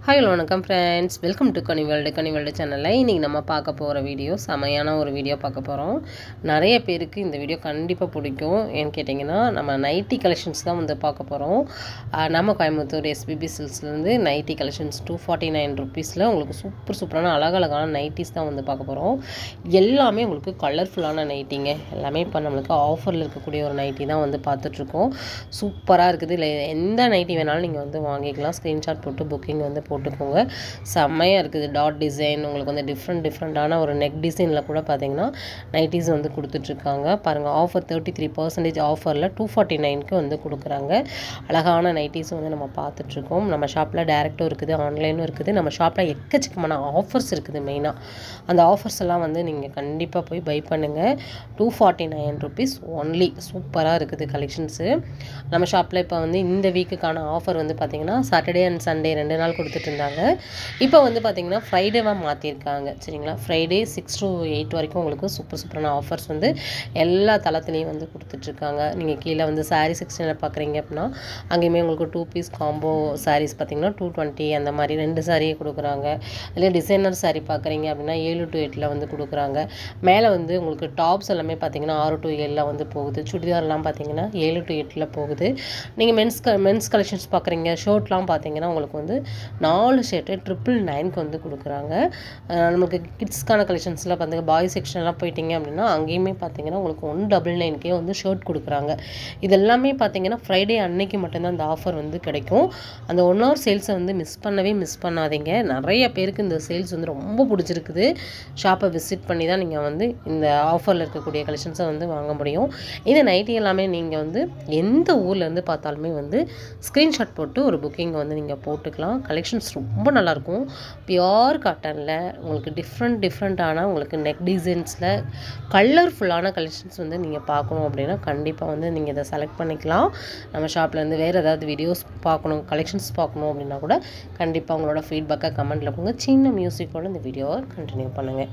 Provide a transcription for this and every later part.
hi hello வணக்கம் friends welcome to Kani world Kani world சேனலில் இன்றைக்கி நம்ம பார்க்க போகிற வீடியோ செமையான ஒரு வீடியோ பார்க்க போகிறோம் நிறைய பேருக்கு இந்த வீடியோ கண்டிப்பாக பிடிக்கும் ஏன்னு கேட்டிங்கன்னா நம்ம நைட்டி கலெக்ஷன்ஸ் தான் வந்து பார்க்க போகிறோம் நம்ம கோயம்புத்தூர் எஸ்பிபி சில்ஸ்லேருந்து nighty collections two forty nine ருபீஸில் உங்களுக்கு சூப்பர் சூப்பரான அழகழகான நைட்டிஸ் தான் வந்து பார்க்க போகிறோம் எல்லாமே உங்களுக்கு கலர்ஃபுல்லான நைட்டிங்க எல்லாமே இப்போ நம்மளுக்கு ஆஃபரில் இருக்கக்கூடிய ஒரு நைட்டி தான் வந்து பார்த்துட்ருக்கோம் சூப்பராக இருக்குது இல்லை எந்த நைட்டி வேணாலும் நீங்கள் வந்து வாங்கிக்கலாம் ஸ்க்ரீன்ஷாட் போட்டு புக்கிங் வந்து போட்டுக்கோங்க செம்மையாக இருக்குது டாட் டிசைன் உங்களுக்கு வந்து டிஃப்ரெண்ட் டிஃப்ரெண்ட்டான ஒரு நெக் டிசைனில் கூட பார்த்தீங்கன்னா நைட்டிஸ் வந்து கொடுத்துட்ருக்காங்க பாருங்கள் ஆஃபர் தேர்ட்டி த்ரீ பர்சன்டேஜ் ஆஃபரில் டூ ஃபார்ட்டி நைனுக்கு வந்து கொடுக்குறாங்க அழகான நைட்டிஸ் வந்து நம்ம பார்த்துட்ருக்கோம் நம்ம ஷாப்பில் டேரெக்டும் இருக்குது ஆன்லைனும் இருக்குது நம்ம ஷாப்பில் எக்கச்சக்கமான ஆஃபர்ஸ் இருக்குது மெயினாக அந்த ஆஃபர்ஸ் எல்லாம் வந்து நீங்கள் கண்டிப்பாக போய் பை பண்ணுங்கள் two forty nine rupees only சூப்பராக இருக்குது கலெக்ஷன்ஸு நம்ம ஷாப்பில் இப்போ வந்து இந்த வீக்குக்கான ஆஃபர் வந்து பார்த்திங்கன்னா சாட்டர்டே அண்ட் சண்டே ரெண்டு நாள் கொடுத்துட்டு இருந்தாங்க இப்போ வந்து பார்த்திங்கன்னா ஃப்ரைடேவாக மாற்றிருக்காங்க சரிங்களா ஃப்ரைடே சிக்ஸ் டு எயிட் வரைக்கும் உங்களுக்கு சூப்பர் சூப்பரான ஆஃபர்ஸ் வந்து எல்லா தளத்துலேயும் வந்து கொடுத்துட்ருக்காங்க நீங்கள் கீழே வந்து சாரீ செக்ஷனில் பார்க்குறீங்க அப்படின்னா அங்கேயுமே உங்களுக்கு டூ பீஸ் காம்போ சாரீஸ் பார்த்திங்கன்னா டூ டுவெண்ட்டி அந்த மாதிரி ரெண்டு சாரியே கொடுக்குறாங்க இல்லை டிசைனர் சாரீ பார்க்குறீங்க அப்படின்னா ஏழு டு எட்டில் வந்து கொடுக்குறாங்க மேலே வந்து உங்களுக்கு டாப்ஸ் எல்லாமே பார்த்தீங்கன்னா ஆறு டு ஏழில் வந்து போகுது சுடிதார்லாம் பார்த்தீங்கன்னா ஏழு டு எட்டில் போகுது நீங்கள் மென்ஸ் க மென்ஸ் கலெக்ஷன்ஸ் பார்க்குறீங்க ஷர்ட்லாம் பார்த்தீங்கன்னா உங்களுக்கு வந்து நாலு ஷர்ட்டு ட்ரிபிள் நைனுக்கு வந்து கொடுக்குறாங்க நமக்கு கிட்ஸ்க்கான கலெக்ஷன்ஸில் பார்த்திங்க பாய் செக்ஷன்லாம் போயிட்டீங்க அப்படின்னா அங்கேயுமே பார்த்தீங்கன்னா உங்களுக்கு ஒன் டபுள் நைன்கே வந்து ஷர்ட் கொடுக்குறாங்க இது எல்லாமே பார்த்தீங்கன்னா ஃப்ரைடே அன்னைக்கு மட்டும்தான் அந்த ஆஃபர் வந்து கிடைக்கும் அந்த ஒன் ஹவர் சேல்ஸை வந்து மிஸ் பண்ணவே மிஸ் பண்ணாதீங்க நிறைய பேருக்கு இந்த சேல்ஸ் வந்து ரொம்ப பிடிச்சிருக்குது ஷாப்பை விசிட் பண்ணி தான் நீங்கள் வந்து இந்த ஆஃபரில் இருக்கக்கூடிய கலெக்ஷன்ஸை வந்து வாங்க முடியும் இந்த நைட்டி எல்லாமே நீங்கள் வந்து எந்த ஊர்லேருந்து பார்த்தாலுமே வந்து ஸ்க்ரீன்ஷாட் போட்டு ஒரு புக்கிங்கை வந்து நீங்கள் போட்டுக்கலாம் கலெக்ஷன்ஸ் ரொம்ப நல்லாயிருக்கும் பியோர் காட்டனில் உங்களுக்கு டிஃப்ரெண்ட் டிஃப்ரெண்ட்டான உங்களுக்கு நெக் டிசைன்ஸில் கலர்ஃபுல்லான கலெக்ஷன்ஸ் வந்து நீங்கள் பார்க்கணும் அப்படின்னா கண்டிப்பாக வந்து நீங்கள் இதை செலக்ட் பண்ணிக்கலாம் நம்ம ஷாப்பில் இருந்து வேறு ஏதாவது வீடியோஸ் பார்க்கணும் கலெக்ஷன்ஸ் பார்க்கணும் அப்படின்னா கூட கண்டிப்பாக உங்களோட ஃபீட்பேக்கை கமெண்ட்டில் போங்க சின்ன மியூசிக்கோட இந்த வீடியோவை கண்டினியூ பண்ணுங்கள்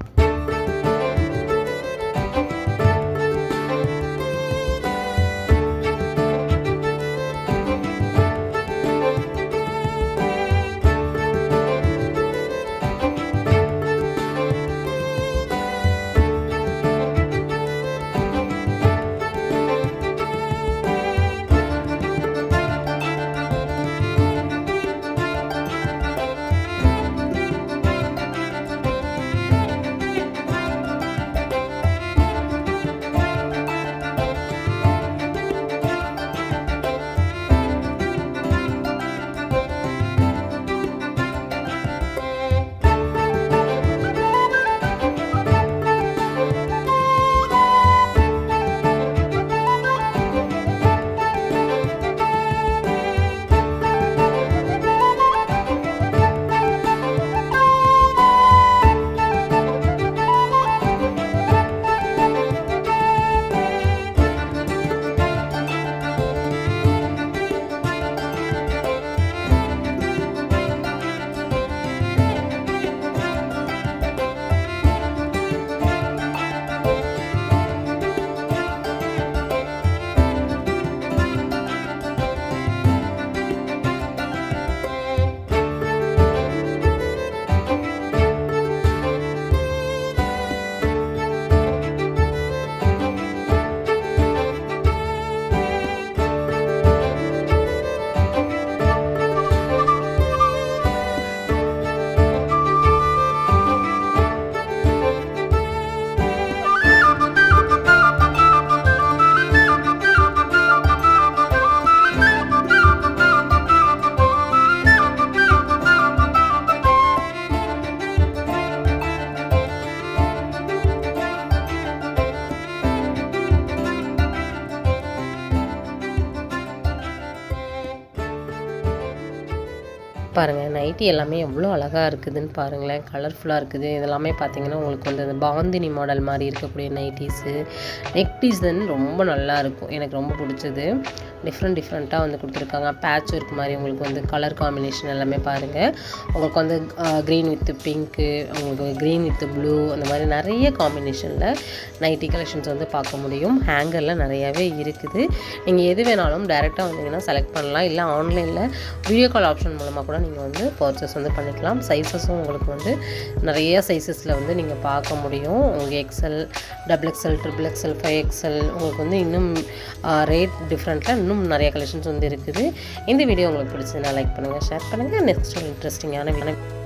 பாருங்கள் நைட்டி எல்லாமே எவ்வளோ அழகாக இருக்குதுன்னு பாருங்களேன் கலர்ஃபுல்லாக இருக்குது இதெல்லாமே பார்த்தீங்கன்னா உங்களுக்கு வந்து அந்த பாந்தினி மாடல் மாதிரி இருக்கக்கூடிய நைட்டிஸு நெக் டிசைன் ரொம்ப நல்லா இருக்கும் எனக்கு ரொம்ப பிடிச்சது டிஃப்ரெண்ட் டிஃப்ரெண்ட்டாக வந்து கொடுத்துருக்காங்க பேட்ச் ஒர்க் மாதிரி உங்களுக்கு வந்து கலர் காம்பினேஷன் எல்லாமே பாருங்கள் உங்களுக்கு வந்து க்ரீன் வித் பிங்க்கு உங்களுக்கு க்ரீன் வித் ப்ளூ அந்த மாதிரி நிறைய காம்பினேஷனில் நைட்டி கலெக்ஷன்ஸ் வந்து பார்க்க முடியும் ஹேங்கரில் நிறையாவே இருக்குது நீங்கள் எது வேணாலும் டேரெக்டாக வந்தீங்கன்னா செலக்ட் பண்ணலாம் இல்லை ஆன்லைனில் வீடியோ கால் ஆப்ஷன் மூலமாக கூட நீங்கள் வந்து பர்ச்சேஸ் வந்து பண்ணிக்கலாம் சைஸஸும் உங்களுக்கு வந்து நிறைய சைஸஸில் வந்து நீங்கள் பார்க்க முடியும் உங்களுக்கு XL double XL triple XL five XL உங்களுக்கு வந்து இன்னும் ரேட் டிஃப்ரெண்ட்டாக இன்னும் நிறைய கலெக்ஷன்ஸ் வந்து இருக்குது இந்த வீடியோ உங்களுக்கு பிடிச்சதுன்னா லைக் பண்ணுங்கள் ஷேர் பண்ணுங்கள் நெக்ஸ்ட் ஒரு இன்ட்ரெஸ்டிங்கான